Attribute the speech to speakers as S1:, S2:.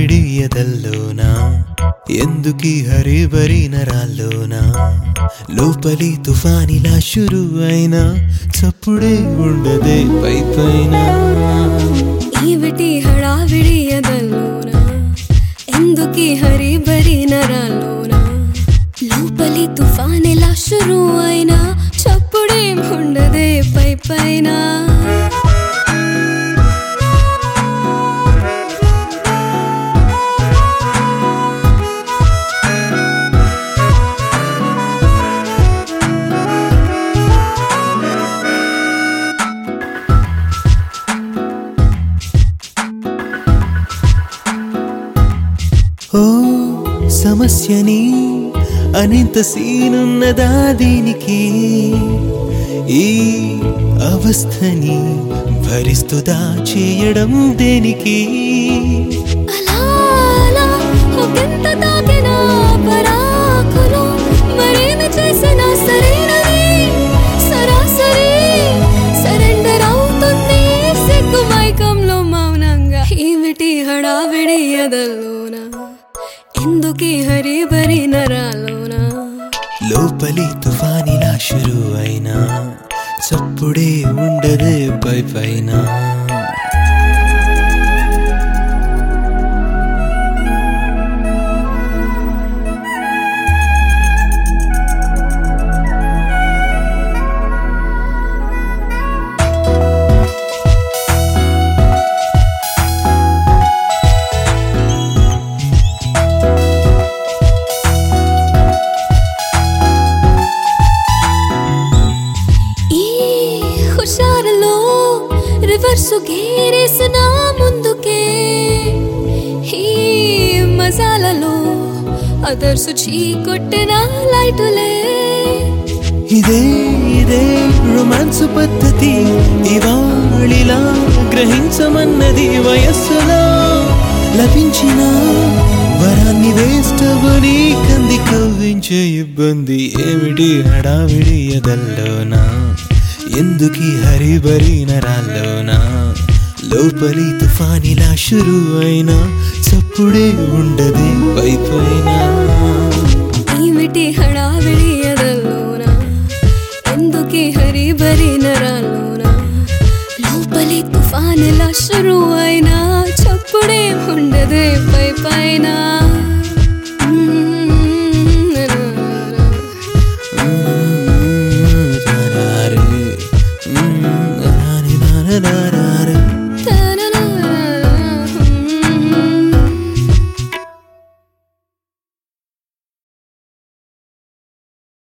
S1: హడావిడి ఎదల్లోనా ఎందుకీ హరిబరి నరాల్లోనా లోపలి తుఫానిలా షురు అయినా చప్పుడే ఉండదే పై పైన
S2: ఈవిటి హడావిడి ఎదల్లోన ఎందుకీ హరి బరి నరాల్లోన లోపలి తుఫానెలా షురు అయినా చప్పుడేం ఉండదే పై పైన
S1: ఓ సమస్యని అనింత సీనున్నదా దీనికి ఈ అవస్థని భరిస్తుదా చేయడం దేనికి
S2: అలా అలా ఒకంత తాకిన పరాకులు మరేమి చేసినా సరైనది సరాసరి సరెండర్ అవుతుంది సిగ్గు మైకంలో మౌనంగా ఏమిటి హడావిడి ఎదల్లోన ఎందుకీ హరి బరి నరాలోనా
S1: లోపలి తుఫానిలా షురు అయినా చప్పుడే ఉండదే పై పైన
S2: ఈ హుషారులో రివర్స్ గేరేసిన ముందుకే ఈ మసాలలో అదర్సు చీకొట్టిన లైటులే
S1: ఇదే ఇదే రొమాన్స్ పద్ధతి ఇవాళిలా గ్రహించమన్నది వయస్సులో లభించిన వరాన్ని వేస్తవని కంది కవ్వించే ఇబ్బంది ఏమిటి హడావిడి ఎదల్లోనా ఎందుకీ హరిబరి నరాల్లోనా లోపలి తుఫానిలా షురు అయినా చప్పుడే ఉండదే పై పైన
S2: ఏమిటి హడావిడి ఎదల్లోన ఎందుకీ హరి బరి నరాలోన లోపలి తుఫానులా షురు అయినా చప్పుడే ఉండదే పై పైన